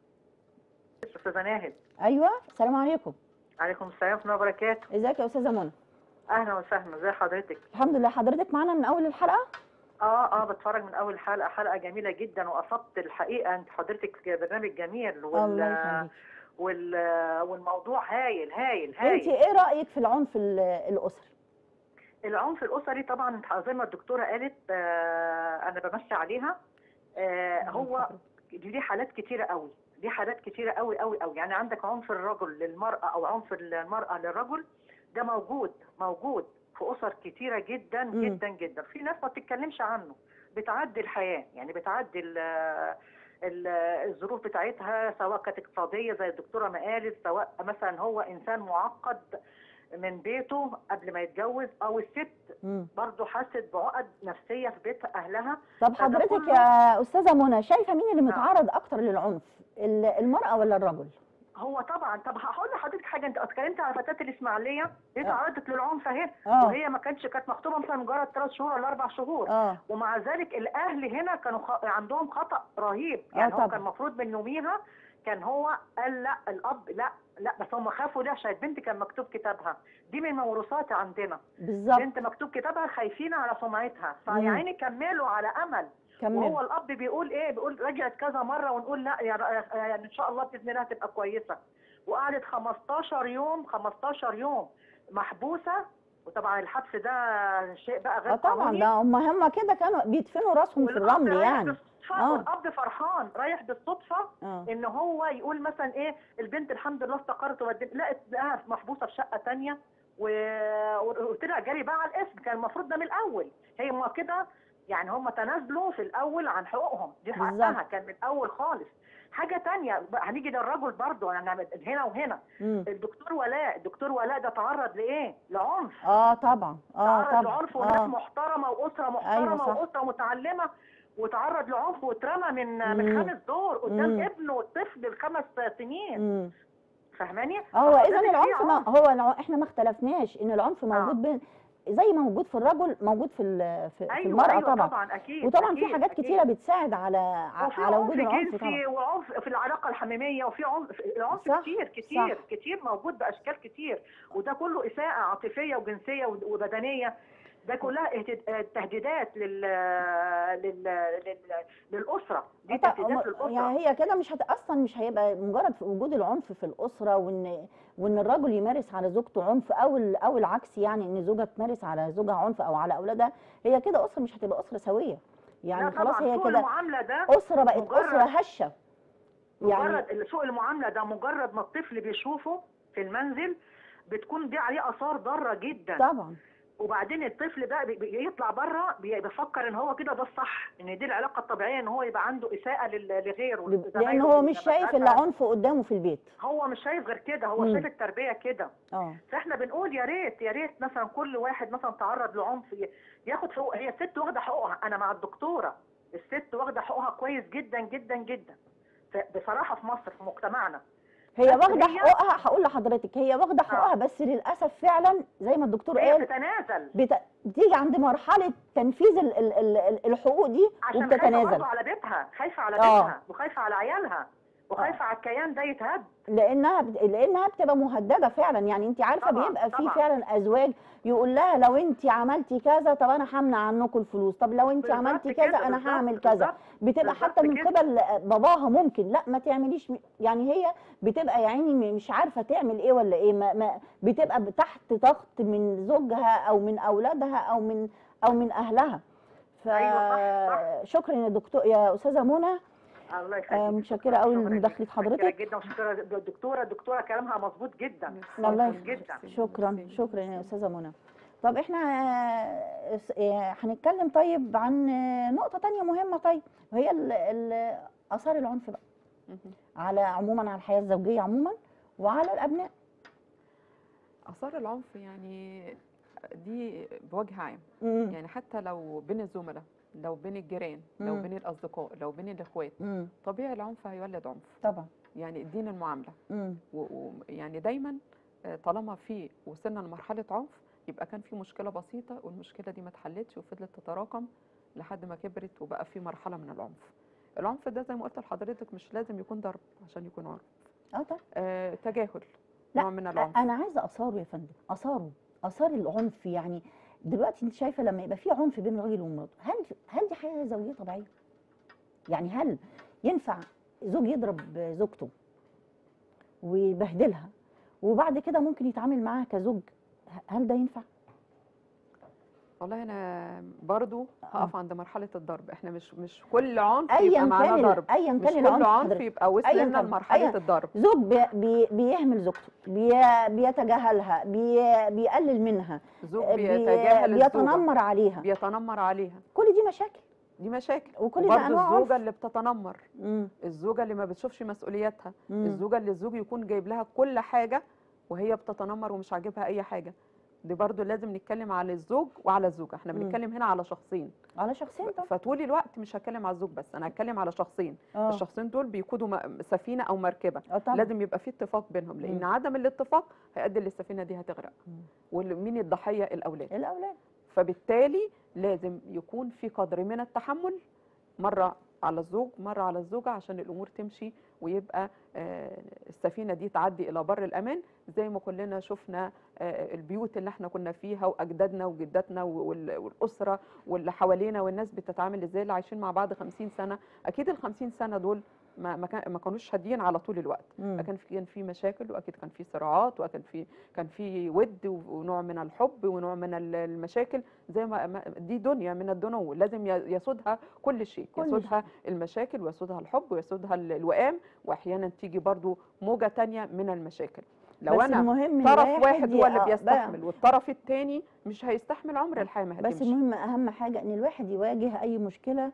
استاذه ناهد ايوه السلام عليكم عليكم السلام ورحمه الله وبركاته ازيك يا استاذه منى اهلا وسهلا ازي حضرتك الحمد لله حضرتك معانا من اول الحلقه اه اه بتفرج من اول حلقه حلقه جميله جدا واصبت الحقيقه انت حضرتك برنامج جميل الله وال يخليك وال والموضوع هايل هايل انت هايل ايه رايك في العنف ال- الاسري العنف الاسري طبعا زي ما الدكتوره قالت آه انا بمشي عليها آه هو دي ليه حالات كتيره قوي دي حالات كتيره قوي قوي قوي يعني عندك عنف الرجل للمراه او عنف المراه للرجل ده موجود موجود في اسر كتيره جدا مم. جدا جدا في ناس ما بتتكلمش عنه بتعدي الحياه يعني بتعدي ال- ال- الظروف بتاعتها سواء كانت اقتصاديه زي الدكتوره ما قالت سواء مثلا هو انسان معقد من بيته قبل ما يتجوز او الست مم. برضه حست بعقد نفسيه في بيت اهلها طب فده حضرتك كله- يا استاذه منى شايفه مين اللي نعم. متعرض اكتر للعنف ال- المراه ولا الرجل هو طبعا طب هقول لحضرتك حاجه انت اتكلمت على فتاه الاسماعيليه دي آه. تعرضت للعنف اهي اه وهي ما كانتش كانت مخطوبه مثلا مجرد ثلاث شهور ولا اربع شهور اه ومع ذلك الاهل هنا كانوا خ... عندهم خطا رهيب آه يعني هو طبعا. كان المفروض من يوميها كان هو قال لا الاب لا لا بس هم خافوا ليه عشان البنت كان مكتوب كتابها دي من موروثات عندنا بالظبط بنت مكتوب كتابها خايفين على سمعتها مم. فيا عيني كملوا على امل وهو كمل الاب بيقول ايه بيقول رجعت كذا مره ونقول لا يا- يعني ان شاء الله باذن الله هتبقى كويسه وقعدت 15 يوم 15 يوم محبوسه وطبعا الحبس ده شيء بقى غير اه طبعا قانوني ده هم هم كده كانوا بيدفنوا راسهم في والأب الرمل رايح يعني بالصدفة آه. والاب فرحان رايح بالصدفه اه ان هو يقول مثلا ايه البنت الحمد لله استقرت وبعدين لقت لقاها محبوسه في شقه تانية و- وطلع جري بقى على الاسم كان المفروض ده من الاول هي ما كده يعني هم تنازلوا في الاول عن حقوقهم دي حقها بالظبط. كان من الاول خالص حاجه تانية بقى هنيجي للرجل برضه يعني هنا وهنا مم. الدكتور ولاء الدكتور ولاء ده تعرض لايه لعنف اه طبعا اه تعرض طبعا لعنف وناس اه محترمه واسره أيوة محترمه صح. واسره متعلمه وتعرض لعنف واترمى من مم. من خامس دور قدام مم. ابنه الطفل الخمس سنين مم. فاهماني؟ هو فحضرتك اذا في العنف ما عنف. هو الع- احنا ما اختلفناش ان العنف موجود بين زي ما موجود في الرجل موجود في ال- في, في ايوه المراه ايوه طبعا طبعا اكيد وطبعا في أكيد، حاجات أكيد. كتيره بتساعد على ع- وفي على عنف وجود العنف طبعا جنسي وعنف في العلاقه الحميميه وفي عنف العنف صح، كتير كتير كتير موجود باشكال كتير وده كله اساءه عاطفيه وجنسيه وبدنيه ده كلها اهتد- تهديدات لل... لل... لل... للاسره دي آه طبعاً، تهديدات م- للاسره يعني هي كده مش هت... اصلا مش هيبقى مجرد في وجود العنف في الاسره وان وان الرجل يمارس على زوجته عنف او ال... او العكس يعني ان زوجها تمارس على زوجها عنف او على اولادها هي كده اسره مش هتبقى اسره سويه يعني لا خلاص طبعاً هي سوء كده المعامله ده اسره بقت مجرد- اسره هشه يعني مجرد سوء المعامله ده مجرد ما الطفل بيشوفه في المنزل بتكون دي عليه اثار ضاره جدا طبعا وبعدين الطفل ده بي- بيطلع بره بي- بيفكر ان هو كده ده الصح ان دي العلاقه الطبيعيه ان هو يبقى عنده اساءه لل- لغيره لان لزمايله هو في مش شايف المدرسة. الا عنف قدامه في البيت هو مش شايف غير كده هو مم. شايف التربيه كده اه فاحنا بنقول يا ريت يا ريت مثلا كل واحد مثلا تعرض لعنف ي- ياخد حقوق هي الست واخده حقوقها انا مع الدكتوره الست واخده حقوقها كويس جدا جدا جدا ف- بصراحه في مصر في مجتمعنا هي بس واخده هي- حقوقها هقول لحضرتك هي واخده حقوقها بس للاسف فعلا زي ما الدكتور هي قال بتتنازل بت... بتيجي عند مرحله تنفيذ ال... ال... ال... الحقوق دي عشان خايفه وبتتنازل برضه على بيتها خايفه على آه. بيتها وخايفه على عيالها وخايفه على الكيان ده يتهد لانها بت... لانها بتبقى مهدده فعلا يعني انت عارفه طبعاً، بيبقى في طبعاً. فعلا ازواج يقول لها لو انت عملتي كذا طب انا همنع عنكم الفلوس طب لو انت بالظبط عملتي كده، كذا انا بالظبط، هعمل كذا بالظبط. بتبقى بالظبط حتى من كده. قبل باباها ممكن لا ما تعمليش يعني هي بتبقى يا عيني م- مش عارفه تعمل ايه ولا ايه ما ما بتبقى تحت ضغط من زوجها او من اولادها او من او من اهلها أيوة، صح، فشكرا يا دكتور يا استاذه منى الله يخليك آه، متشكره قوي شكراً لمداخله جداً. حضرتك متشكرة جدا وشكرا الدكتوره الدكتوره كلامها مظبوط جدا الله مظبوط يخليك. جدا شكرا شكرا يا استاذه منى طب احنا آه، س- آه، هنتكلم طيب عن آه، نقطه تانية مهمه طيب وهي ال- ال- اثار العنف بقى مهم. على عموما على الحياه الزوجيه عموما وعلى الابناء اثار العنف يعني دي بوجه عام مم. يعني حتى لو بين الزملاء لو بين الجيران لو مم. بين الاصدقاء لو بين الاخوات مم. طبيعي العنف هيولد عنف طبعا يعني الدين المعامله مم. ويعني دايما آه، طالما في وصلنا لمرحله عنف يبقى كان في مشكله بسيطه والمشكله دي ما اتحلتش وفضلت تتراكم لحد ما كبرت وبقى في مرحله من العنف العنف ده زي ما قلت لحضرتك مش لازم يكون ضرب عشان يكون عنف اه طبعا آه تجاهل لا، نوع من العنف انا عايزه اثاره يا فندم اثاره اثار العنف يعني دلوقتي انت شايفه لما يبقى في عنف بين الراجل ومراته هل هل دي حياه زوجيه طبيعيه يعني هل ينفع زوج يضرب زوجته ويبهدلها وبعد كده ممكن يتعامل معاها كزوج ه- هل ده ينفع والله انا برضو هقف عند مرحله الضرب احنا مش مش كل عنف ايا يبقى معانا كان ال- ضرب ايا مش كان كل العنف عنف حضرتك. يبقى أياً وصلنا كان، لمرحله أياً. الضرب زوج بي بي بيهمل زوجته بي بيتجاهلها بي بيقلل منها زوج بي بيتجاهل الزوجة بيتنمر عليها بيتنمر عليها كل دي مشاكل دي مشاكل وكل ده وبرضه أنواع عنف. الزوجه اللي بتتنمر مم. الزوجه اللي ما بتشوفش مسؤولياتها مم. الزوجه اللي الزوج يكون جايب لها كل حاجه وهي بتتنمر ومش عاجبها اي حاجه دي برضه لازم نتكلم على الزوج وعلى الزوجه احنا مم. بنتكلم هنا على شخصين على شخصين طبعا فطول الوقت مش هتكلم على الزوج بس انا هتكلم على شخصين اه الشخصين دول بيقودوا م- سفينه او مركبه آه طبعا لازم يبقى في اتفاق بينهم لان مم. عدم الاتفاق هيؤدي للسفينه دي هتغرق مم. ومين الضحيه الاولاد الاولاد فبالتالي لازم يكون في قدر من التحمل مره على الزوج مره على الزوجه عشان الامور تمشي ويبقى آه، السفينه دي تعدي الى بر الامان زي ما كلنا شفنا آه، البيوت اللي احنا كنا فيها واجدادنا وجداتنا وال- والاسره واللي حوالينا والناس بتتعامل ازاي اللي عايشين مع بعض 50 سنه اكيد ال 50 سنه دول ما ما كان- ما كانوش هاديين على طول الوقت مم. كان في كان في مشاكل واكيد كان في صراعات وكان في كان في ود ونوع من الحب ونوع من ال- المشاكل زي ما ما- دي دنيا من الدنو لازم ي- يسودها كل شيء كل يسودها المشاكل ويسودها الحب ويسودها ال- الوئام واحيانا تيجي برضو موجه تانية من المشاكل لو بس انا المهم طرف الواحد واحد هو اللي ي- آه، بيستحمل والطرف التاني مش هيستحمل عمر الحياه ما بس هتمشي المهم اهم حاجه ان الواحد يواجه اي مشكله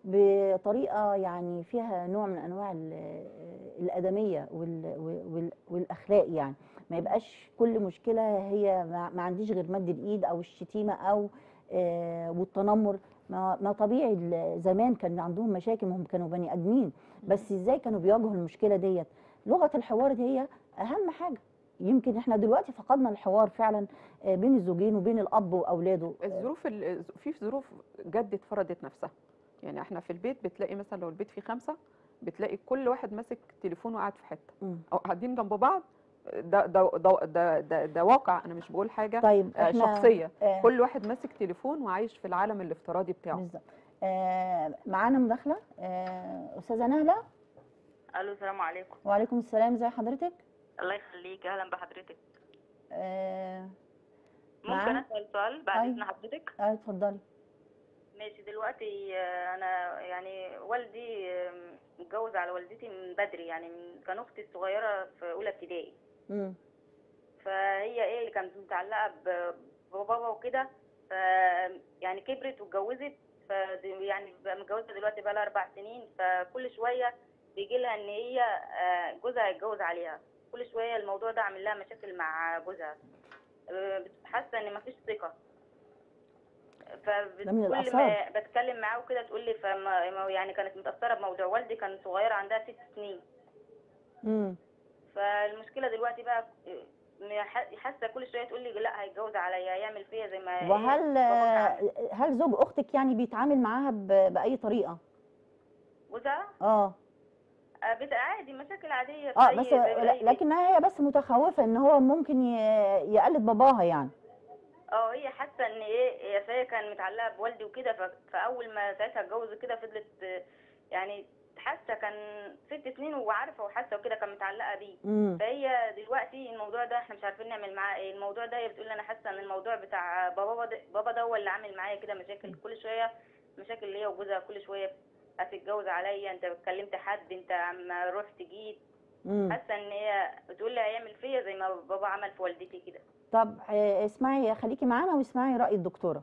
بطريقه يعني فيها نوع من انواع ال- الادميه وال- وال- والاخلاق يعني ما يبقاش كل مشكله هي ما ما عنديش غير مد الايد او الشتيمه او آه، والتنمر ما ما طبيعي ال- زمان كان عندهم مشاكل ما هم كانوا بني ادمين بس ازاي كانوا بيواجهوا المشكله ديت لغه الحوار دي هي اهم حاجه يمكن احنا دلوقتي فقدنا الحوار فعلا آه، بين الزوجين وبين الاب واولاده الظروف ال- في ظروف جدت فرضت نفسها يعني احنا في البيت بتلاقي مثلا لو البيت فيه خمسه بتلاقي كل واحد ماسك تليفونه وقاعد في حته مم. او قاعدين جنب بعض ده ده ده ده, ده, ده واقع انا مش بقول حاجه طيب آه، احنا شخصيه آه كل واحد ماسك تليفون وعايش في العالم الافتراضي بتاعه بالظبط آه معانا مداخله آه استاذه نهله الو السلام عليكم وعليكم السلام ازي حضرتك الله يخليك اهلا بحضرتك آه ممكن معانا؟ اسال سؤال بعد أيوة. اذن حضرتك آه، اتفضلي ماشي دلوقتي آه، انا يعني والدي آه، متجوز على والدتي من بدري يعني من- كان اختي الصغيره في اولى ابتدائي مم. فهي ايه اللي كانت متعلقه ب- ببابا وكده ف يعني كبرت واتجوزت ف يعني بقى متجوزه دلوقتي بقى لها اربع سنين فكل شويه بيجي لها ان هي آه، جوزها هيتجوز عليها كل شويه الموضوع ده عامل لها مشاكل مع جوزها آه، حاسه ان مفيش ثقه ده من فكل ما الآثار. بتكلم معاه وكده تقول لي فما ما- يعني كانت متاثره بموضوع والدي كان صغيره عندها ست سنين مم. فالمشكله دلوقتي بقى م- ح- حاسه كل شويه تقول لي لا هيتجوز عليا هيعمل فيا زي ما وهل باباك عمل. آه، هل زوج اختك يعني بيتعامل معاها ب- باي طريقه جوزها اه آه، بت- عادي مشاكل عاديه اه زي- بس زي أي بيت. لكنها هي بس متخوفه ان هو ممكن ي- يقلد باباها يعني اه هي حاسه ان ايه هي فهي كان متعلقه بوالدي وكده ف- فاول ما ساعتها اتجوز كده فضلت آه، يعني حاسه كان ست سنين وعارفه وحاسه وكده كان متعلقه بيه امم فهي دلوقتي الموضوع ده احنا مش عارفين نعمل معاه ايه الموضوع ده هي بتقول لي انا حاسه ان الموضوع بتاع بابا ده بابا ده هو اللي عامل معايا كده مشاكل كل شويه مشاكل ليا وجوزها كل شويه هتتجوز عليا انت كلمت حد انت عم رحت جيت امم حاسه ان هي بتقول لي هيعمل فيا زي ما بابا عمل في والدتي كده طب آه، اسمعي خليكي معانا واسمعي راي الدكتوره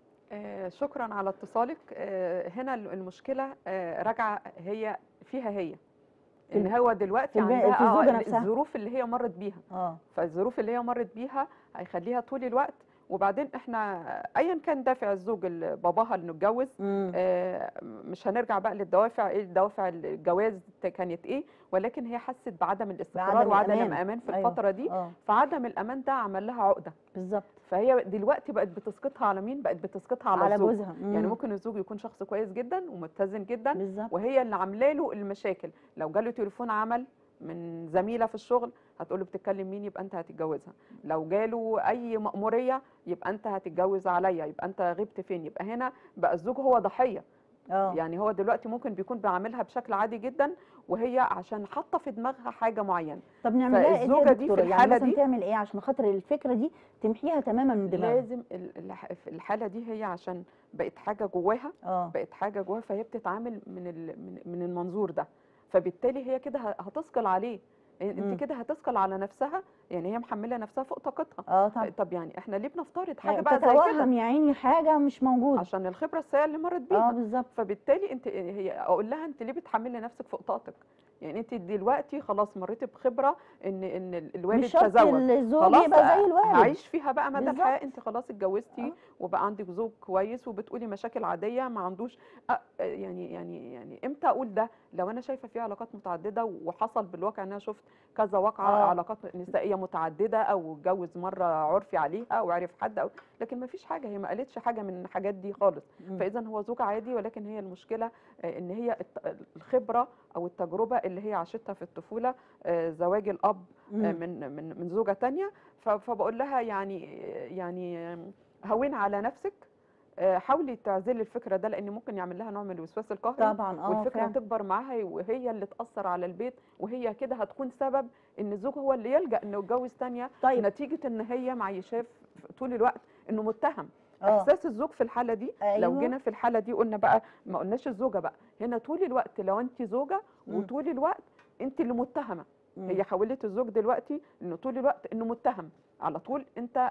آه، شكرا على اتصالك آه، هنا المشكله آه، راجعه هي فيها هي ان في- هو دلوقتي في الب- عندها في الزوجة آه، نفسها. الظروف اللي هي مرت بيها اه فالظروف اللي هي مرت بيها هيخليها طول الوقت وبعدين احنا ايا كان دافع الزوج اللي باباها انه اتجوز امم آه، مش هنرجع بقى للدوافع ايه دوافع الجواز كانت ايه ولكن هي حست بعدم الاستقرار بعدم وعدم الأمان. الامان في أيوة. الفتره دي اه فعدم الامان ده عمل لها عقده بالظبط فهي دلوقتي بقت بتسقطها على مين بقت بتسقطها على, على الزوج جوزها يعني مم. ممكن الزوج يكون شخص كويس جدا ومتزن جدا بالظبط وهي اللي عامله له المشاكل لو جاله تليفون عمل من زميله في الشغل هتقول له بتتكلم مين يبقى انت هتتجوزها لو جاله اي مأموريه يبقى انت هتتجوز عليا يبقى انت غبت فين يبقى هنا بقى الزوج هو ضحيه اه يعني هو دلوقتي ممكن بيكون بيعاملها بشكل عادي جدا وهي عشان حاطه في دماغها حاجه معينه طب نعمل لها ايه فالزوجة يا دي في دكتوره يعني الحالة مثلا دي- تعمل ايه عشان خاطر الفكره دي تمحيها تماما من دماغها لازم ال- الح- في الحاله دي هي عشان بقت حاجه جواها اه بقت حاجه جواها فهي بتتعامل من ال- من من المنظور ده فبالتالي هي كده ه- هتثقل عليه مم. انت كده هتثقل على نفسها يعني هي محمله نفسها فوق طاقتها اه طب طب يعني احنا ليه بنفترض حاجه يعني بقى زي كده تتوهم يا عيني حاجه مش موجوده عشان الخبره السيئه اللي مرت اه بيها بالظبط فبالتالي انت هي اقول لها انت ليه بتحملي نفسك فوق طاقتك يعني انت دلوقتي خلاص مريتي بخبره ان ان ال- الوالد مش شرط تزوج الزوج خلاص يبقى زي الوالد هعيش فيها بقى مدى بالظبط. الحياه انت خلاص اتجوزتي آه. وبقى عندك زوج كويس وبتقولي مشاكل عاديه ما عندوش أ- يعني يعني يعني امتى اقول ده لو انا شايفه في علاقات متعدده وحصل بالواقع ان انا شفت كذا واقعه آه. علاقات نسائيه متعدده او اتجوز مره عرفي عليها وعرف حد او لكن ما فيش حاجه هي ما قالتش حاجه من الحاجات دي خالص مم. فاذا هو زوج عادي ولكن هي المشكله آه، ان هي الت- الخبره او التجربه اللي هي عاشتها في الطفوله آه، زواج الاب آه، مم. من من من زوجه تانية ف- فبقول لها يعني يعني هون على نفسك آه، حاولي تعزلي الفكره ده لان ممكن يعمل لها نوع من الوسواس القهري طبعا اه والفكره فعلا هتكبر معاها وهي اللي تاثر على البيت وهي كده هتكون سبب ان الزوج هو اللي يلجا انه يتجوز تانية طيب نتيجه ان هي معيشاه في- طول الوقت انه متهم اه احساس الزوج في الحاله دي أيوة. لو جينا في الحاله دي قلنا بقى ما قلناش الزوجه بقى هنا طول الوقت لو انت زوجه مم. وطول الوقت انت اللي متهمه مم. هي حولت الزوج دلوقتي انه طول الوقت انه متهم على طول انت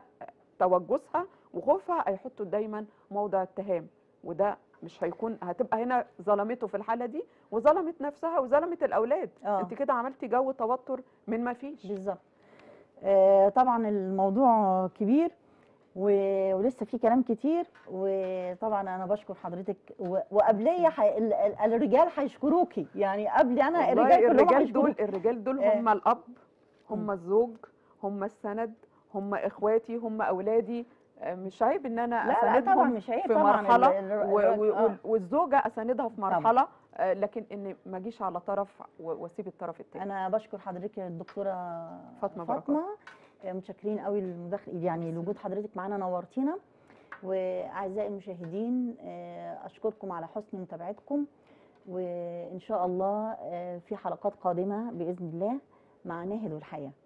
توجسها وخوفها هيحطه دايما موضع اتهام وده مش هيكون هتبقى هنا ظلمته في الحاله دي وظلمت نفسها وظلمت الاولاد اه انت كده عملتي جو توتر من ما فيش بالظبط آه طبعا الموضوع كبير و- ولسه في كلام كتير وطبعا انا بشكر حضرتك و- وقبليه حي... ال- ال- الرجال هيشكروكي يعني قبلي انا والله الرجال كلهم الرجال دول هيشكروكي الرجال دول آه. هم الاب هم مم. الزوج هم السند هم اخواتي هم اولادي آه، مش عيب ان انا لا لا طبعا اساندهم مش عيب في طبعا مرحله ال- ال- و- الراجل- و- آه. والزوجه اساندها في مرحله آه، لكن ان ما اجيش على طرف و- واسيب الطرف الثاني انا بشكر حضرتك يا الدكتوره فاطمة فاطمه آه، متشكرين قوي المداخله يعني لوجود حضرتك معانا نورتينا واعزائي المشاهدين آه، اشكركم على حسن متابعتكم وان شاء الله آه، في حلقات قادمه باذن الله مع ناهد والحياه